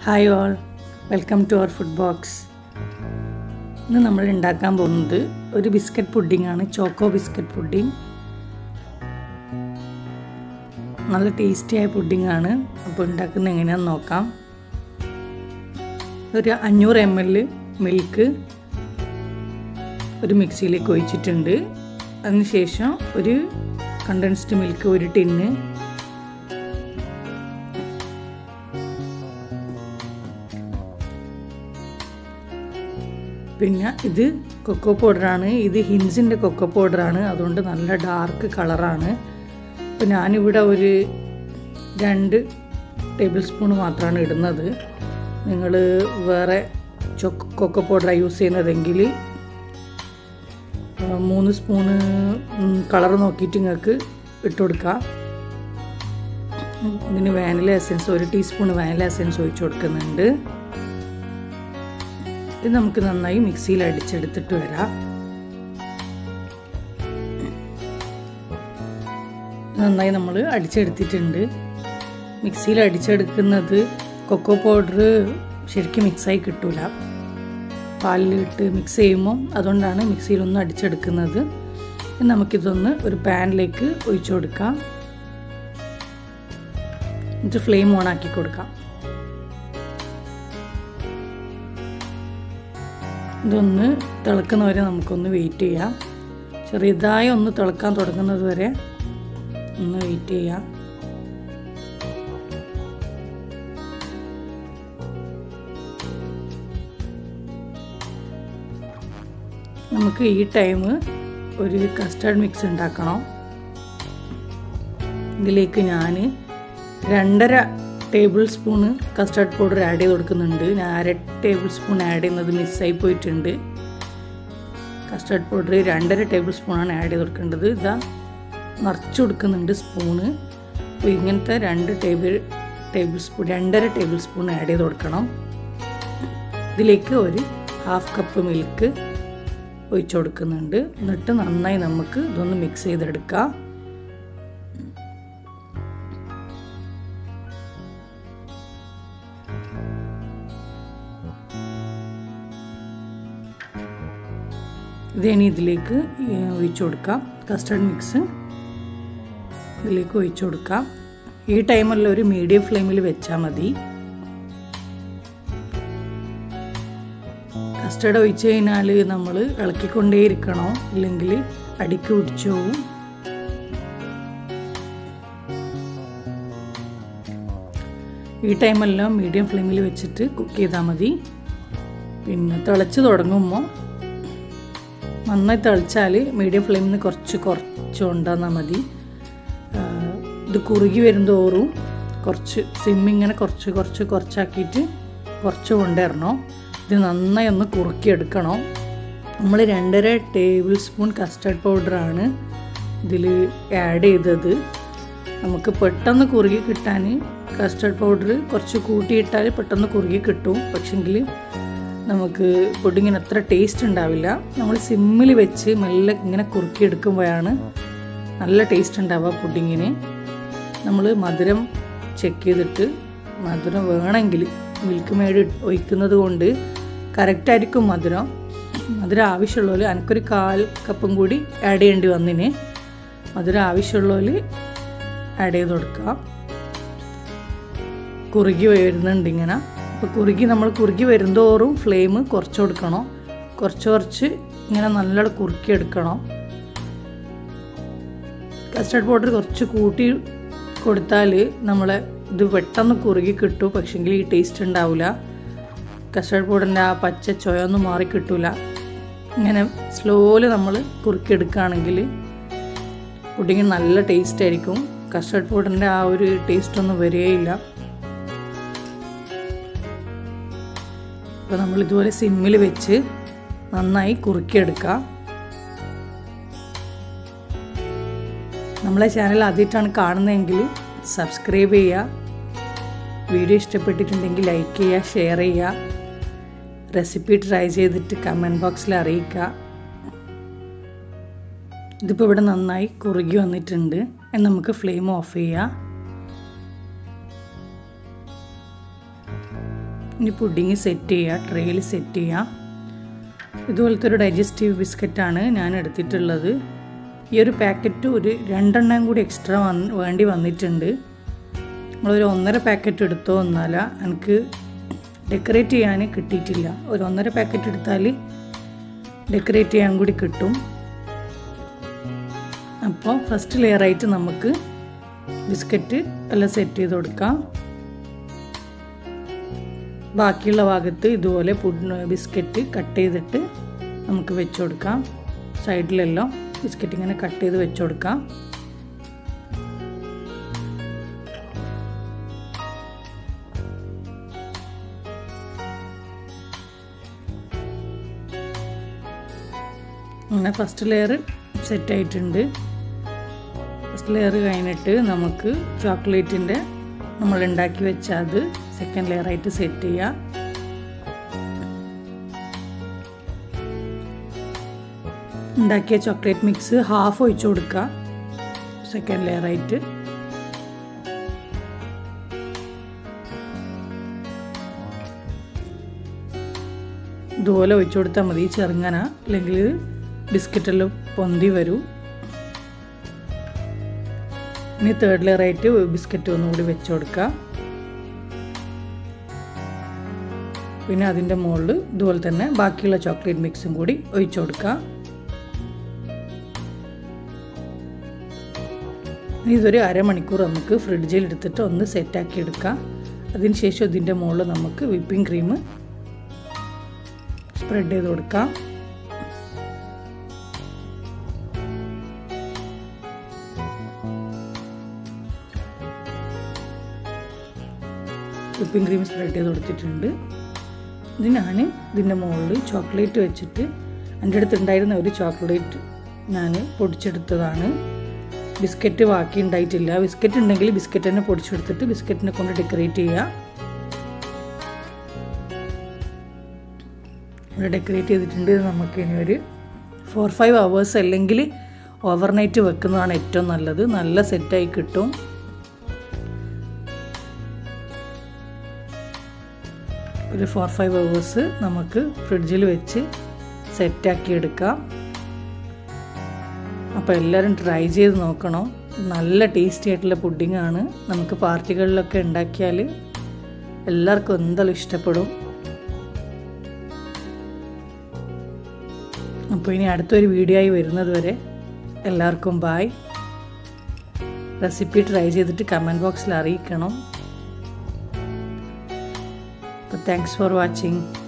hi all welcome to our food box ഇന്ന് നമ്മൾ ഉണ്ടാക്കാൻ പോകുന്നത് ഒരു ബിസ്ക്കറ്റ് പുഡിംഗ് ആണ് ചോക്കോ ബിസ്ക്കറ്റ് പുഡിംഗ് നല്ല ടേസ്റ്റിയായ പുഡിംഗ് ആണ് അപ്പോൾ ഉണ്ടാക്കുന്നത് എങ്ങനെയാണെന്ന് നോക്കാം ഒരു അഞ്ഞൂറ് എം എൽ മിൽക്ക് ഒരു മിക്സിയിലേക്ക് ഒഴിച്ചിട്ടുണ്ട് അതിനുശേഷം ഒരു കണ്ടൻസ്ഡ് മിൽക്ക് ഒരു ടിന്ന് പിന്നെ ഇത് കൊക്കോ പൗഡറാണ് ഇത് ഹിൻസിൻ്റെ കൊക്കോ പൗഡറാണ് അതുകൊണ്ട് നല്ല ഡാർക്ക് കളറാണ് അപ്പോൾ ഞാനിവിടെ ഒരു രണ്ട് ടേബിൾ സ്പൂൺ മാത്രമാണ് ഇടുന്നത് നിങ്ങൾ വേറെ ചൊക്ക കൊക്കോ പൗഡറാണ് യൂസ് ചെയ്യുന്നതെങ്കിൽ മൂന്ന് സ്പൂണ് കളർ നോക്കിയിട്ട് നിങ്ങൾക്ക് ഇട്ട് കൊടുക്കാം ഇതിന് വാനില എസൻസ് ഒരു ടീസ്പൂൺ വാനില എസൻസ് ഒഴിച്ചു കൊടുക്കുന്നുണ്ട് ഇത് നമുക്ക് നന്നായി മിക്സിയിൽ അടിച്ചെടുത്തിട്ട് വരാം നന്നായി നമ്മൾ അടിച്ചെടുത്തിട്ടുണ്ട് മിക്സിയിൽ അടിച്ചെടുക്കുന്നത് കൊക്കോ പൗഡർ ശരിക്കും മിക്സായി കിട്ടൂല പാലിലിട്ട് മിക്സ് ചെയ്യുമ്പോൾ അതുകൊണ്ടാണ് മിക്സിയിലൊന്ന് അടിച്ചെടുക്കുന്നത് നമുക്കിതൊന്ന് ഒരു പാനിലേക്ക് ഒഴിച്ചു കൊടുക്കാം എന്നിട്ട് ഫ്ലെയിം ഓൺ ആക്കി കൊടുക്കാം ഇതൊന്ന് തിളക്കുന്ന വരെ നമുക്കൊന്ന് വെയിറ്റ് ചെയ്യാം ചെറിയതായി ഒന്ന് തിളക്കാൻ തുടങ്ങുന്നത് വരെ ഒന്ന് വെയിറ്റ് ചെയ്യാം നമുക്ക് ഈ ടൈം ഒരു കസ്റ്റർഡ് മിക്സ് ഉണ്ടാക്കണം ഇതിലേക്ക് ഞാൻ രണ്ടര tablespoon custard powder add ചെയ്ത് കൊടുക്കുന്നുണ്ട് ഞാൻ അര ടേബിൾ സ്പൂൺ ആഡ് ചെയ്യുന്നത് മിസ്സായി പോയിട്ടുണ്ട് കസ്റ്റർഡ് പൗഡർ രണ്ടര ടേബിൾ സ്പൂണാണ് ആഡ് ചെയ്ത് കൊടുക്കേണ്ടത് ഇതാ നിറച്ച് കൊടുക്കുന്നുണ്ട് സ്പൂണ് അപ്പോൾ ഇങ്ങനത്തെ രണ്ട് ടേബിൾ ടേബിൾ സ്പൂൺ രണ്ടര ടേബിൾ സ്പൂൺ ആഡ് ചെയ്ത് കൊടുക്കണം ഇതിലേക്ക് ഒരു ഹാഫ് കപ്പ് മിൽക്ക് ഒഴിച്ചു കൊടുക്കുന്നുണ്ട് എന്നിട്ട് നന്നായി നമുക്ക് ഇതൊന്ന് മിക്സ് ചെയ്തെടുക്കാം ഇതിനി ഇതിലേക്ക് ഒഴിച്ചു കൊടുക്കാം കസ്റ്റർഡ് മിക്സ് ഇതിലേക്ക് ഒഴിച്ചു കൊടുക്കാം ഈ ടൈമിൽ ഒരു മീഡിയം ഫ്ലെയിമിൽ വെച്ചാൽ മതി കസ്റ്റർഡ് ഒഴിച്ചു കഴിഞ്ഞാൽ നമ്മൾ ഇളക്കിക്കൊണ്ടേയിരിക്കണോ ഇല്ലെങ്കിൽ അടിക്ക് പിടിച്ചു പോവും ഈ ടൈമെല്ലാം മീഡിയം ഫ്ലെയിമിൽ വെച്ചിട്ട് കുക്ക് ചെയ്താൽ മതി പിന്നെ തിളച്ച് തുടങ്ങുമ്പോൾ നന്നായി തിളച്ചാൽ മീഡിയം ഫ്ലെയിമിൽ നിന്ന് കുറച്ച് കുറച്ച് കൊണ്ടുവന്നാൽ മതി ഇത് കുറുകി വരുന്തോറും കുറച്ച് സിമ്മിങ്ങനെ കുറച്ച് കുറച്ച് കുറച്ചാക്കിയിട്ട് കുറച്ച് കൊണ്ടുവരണം ഇത് നന്നായി ഒന്ന് കുറുക്കിയെടുക്കണം നമ്മൾ രണ്ടര ടേബിൾ സ്പൂൺ കസ്റ്റർഡ് പൗഡറാണ് ഇതിൽ ആഡ് ചെയ്തത് നമുക്ക് പെട്ടെന്ന് കുറുകി കിട്ടാൻ കസ്റ്റർഡ് പൗഡർ കുറച്ച് കൂട്ടിയിട്ടാൽ പെട്ടെന്ന് കുറുകി കിട്ടും പക്ഷെങ്കിൽ നമുക്ക് പുഡിങ്ങിന് അത്ര ടേസ്റ്റ് ഉണ്ടാവില്ല നമ്മൾ സിമ്മിൽ വെച്ച് മെല്ലെ ഇങ്ങനെ കുറുക്കി എടുക്കുമ്പോഴാണ് നല്ല ടേസ്റ്റ് ഉണ്ടാവുക പുഡിങ്ങിന് നമ്മൾ മധുരം ചെക്ക് ചെയ്തിട്ട് മധുരം വേണമെങ്കിൽ മിൽക്ക് മേഡ് ഒഴിക്കുന്നത് കൊണ്ട് കറക്റ്റായിരിക്കും മധുരം മധുരം ആവശ്യമുള്ളവർ എനിക്കൊരു കാൽ കപ്പും കൂടി ആഡ് ചെയ്യേണ്ടി വന്നിന് മധുരം ആവശ്യമുള്ളവർ ആഡ് ചെയ്ത് കൊടുക്കുക കുറുകി വരുന്നുണ്ട് ഇങ്ങനെ അപ്പോൾ കുറുകി നമ്മൾ കുറുകി വരുന്തോറും ഫ്ലെയിം കുറച്ച് കൊടുക്കണം കുറച്ച് കുറച്ച് ഇങ്ങനെ നല്ല കുറുക്കി എടുക്കണം കസ്റ്റർഡ് പൗഡർ കുറച്ച് കൂട്ടി കൊടുത്താൽ നമ്മളെ ഇത് പെട്ടെന്ന് കുറുകി കിട്ടും പക്ഷെങ്കിൽ ഈ ടേസ്റ്റ് ഉണ്ടാവില്ല കസ്റ്റർഡ് പൗഡറിൻ്റെ ആ പച്ച ചൊയൊന്നും മാറി കിട്ടില്ല ഇങ്ങനെ സ്ലോയിൽ നമ്മൾ കുറുക്കിയെടുക്കുകയാണെങ്കിൽ പുഡിങ് നല്ല ടേസ്റ്റ് ആയിരിക്കും കസ്റ്റർഡ് പൗഡറിൻ്റെ ആ ഒരു ടേസ്റ്റ് ഒന്നും വരികയില്ല അപ്പോൾ നമ്മൾ ഇതുപോലെ സിമ്മിൽ വെച്ച് നന്നായി കുറുക്കിയെടുക്കുക നമ്മളെ ചാനൽ ആദ്യമായിട്ടാണ് കാണുന്നതെങ്കിൽ സബ്സ്ക്രൈബ് ചെയ്യുക വീഡിയോ ഇഷ്ടപ്പെട്ടിട്ടുണ്ടെങ്കിൽ ലൈക്ക് ചെയ്യുക ഷെയർ ചെയ്യുക റെസിപ്പി ട്രൈ ചെയ്തിട്ട് കമൻറ്റ് ബോക്സിൽ അറിയിക്കുക ഇതിപ്പോൾ ഇവിടെ നന്നായി കുറുകി വന്നിട്ടുണ്ട് നമുക്ക് ഫ്ലെയിം ഓഫ് ചെയ്യാം ഇനി പുഡിങ് സെറ്റ് ചെയ്യുക ട്രേയിൽ സെറ്റ് ചെയ്യുക ഇതുപോലത്തെ ഒരു ഡൈജസ്റ്റീവ് ബിസ്ക്കറ്റാണ് ഞാൻ എടുത്തിട്ടുള്ളത് ഈ ഒരു പാക്കറ്റ് ഒരു രണ്ടെണ്ണം കൂടി എക്സ്ട്രാ വന്ന് വേണ്ടി വന്നിട്ടുണ്ട് നമ്മളൊരു ഒന്നര പാക്കറ്റ് എടുത്തോ എന്നല്ല എനിക്ക് ഡെക്കറേറ്റ് ചെയ്യാൻ കിട്ടിയിട്ടില്ല ഒരു ഒന്നര പാക്കറ്റ് എടുത്താൽ ഡെക്കറേറ്റ് ചെയ്യാൻ കൂടി കിട്ടും അപ്പോൾ ഫസ്റ്റ് ലെയറായിട്ട് നമുക്ക് ബിസ്ക്കറ്റ് എല്ലാം സെറ്റ് ചെയ്ത് കൊടുക്കാം ബാക്കിയുള്ള ഭാഗത്ത് ഇതുപോലെ പുഡ് ബിസ്ക്കറ്റ് കട്ട് ചെയ്തിട്ട് നമുക്ക് വെച്ച് കൊടുക്കാം സൈഡിലെല്ലാം ബിസ്ക്കറ്റ് ഇങ്ങനെ കട്ട് ചെയ്ത് വെച്ച് കൊടുക്കാം അങ്ങനെ ഫസ്റ്റ് ലെയർ സെറ്റ് ആയിട്ടുണ്ട് ഫസ്റ്റ് ലെയർ കഴിഞ്ഞിട്ട് നമുക്ക് ചോക്ലേറ്റിൻ്റെ നമ്മൾ ഉണ്ടാക്കി വെച്ച അത് സെക്കൻഡ് ലെയറായിട്ട് സെറ്റ് ചെയ്യാം ഉണ്ടാക്കിയ ചോക്ലേറ്റ് മിക്സ് ഹാഫ് ഒഴിച്ചു കൊടുക്കുക സെക്കൻഡ് ലെയറായിട്ട് ഇതുപോലെ ഒഴിച്ചു കൊടുത്താൽ മതി ചെറുങ്ങന അല്ലെങ്കിൽ ബിസ്ക്കറ്റെല്ലാം പൊന്തി വരും ഇനി തേർഡ് ലെയറായിട്ട് ബിസ്ക്കറ്റ് ഒന്നുകൂടി വെച്ച് കൊടുക്കുക പിന്നെ അതിൻ്റെ മുകളിൽ ഇതുപോലെ തന്നെ ബാക്കിയുള്ള ചോക്ലേറ്റ് മിക്സും കൂടി ഒഴിച്ചു കൊടുക്കുക ഇതൊരു അരമണിക്കൂർ നമുക്ക് ഫ്രിഡ്ജിൽ എടുത്തിട്ട് ഒന്ന് സെറ്റാക്കി എടുക്കാം അതിനുശേഷം ഇതിൻ്റെ മുകളിൽ നമുക്ക് വിപ്പിംഗ് ക്രീം സ്പ്രെഡ് ചെയ്ത് കൊടുക്കാം വിപ്പിംഗ് ക്രീം സ്പ്രെഡ് ചെയ്ത് കൊടുത്തിട്ടുണ്ട് ഇത് ഞാൻ ഇതിൻ്റെ മുകളിൽ ചോക്ലേറ്റ് വെച്ചിട്ട് എൻ്റെ അടുത്ത് ഉണ്ടായിരുന്ന ഒരു ചോക്ലേറ്റ് ഞാൻ പൊടിച്ചെടുത്തതാണ് ബിസ്ക്കറ്റ് ബാക്കി ഉണ്ടായിട്ടില്ല ബിസ്ക്കറ്റ് ഉണ്ടെങ്കിൽ ബിസ്ക്കറ്റ് തന്നെ പൊടിച്ചെടുത്തിട്ട് ബിസ്ക്കറ്റിനെ കൊണ്ട് ഡെക്കറേറ്റ് ചെയ്യുക ഇവിടെ ഡെക്കറേറ്റ് ചെയ്തിട്ടുണ്ട് നമുക്ക് ഇനി ഒരു ഫോർ ഫൈവ് അവേഴ്സ് അല്ലെങ്കിൽ ഓവർനൈറ്റ് വെക്കുന്നതാണ് ഏറ്റവും നല്ലത് നല്ല സെറ്റായി കിട്ടും ഒരു ഫോർ ഫൈവ് അവേഴ്സ് നമുക്ക് ഫ്രിഡ്ജിൽ വെച്ച് സെറ്റാക്കി എടുക്കാം അപ്പോൾ എല്ലാവരും ട്രൈ ചെയ്ത് നോക്കണം നല്ല ടേസ്റ്റി ആയിട്ടുള്ള പുഡിങ്ങാണ് നമുക്ക് പാർട്ടികളിലൊക്കെ ഉണ്ടാക്കിയാൽ എല്ലാവർക്കും എന്തായാലും ഇഷ്ടപ്പെടും അപ്പോൾ ഇനി അടുത്തൊരു വീഡിയോ ആയി വരുന്നത് വരെ എല്ലാവർക്കും ബായ് റെസിപ്പി ട്രൈ ചെയ്തിട്ട് കമൻറ്റ് ബോക്സിൽ അറിയിക്കണം അപ്പോൾ താങ്ക്സ് ഫോർ വാച്ചിങ്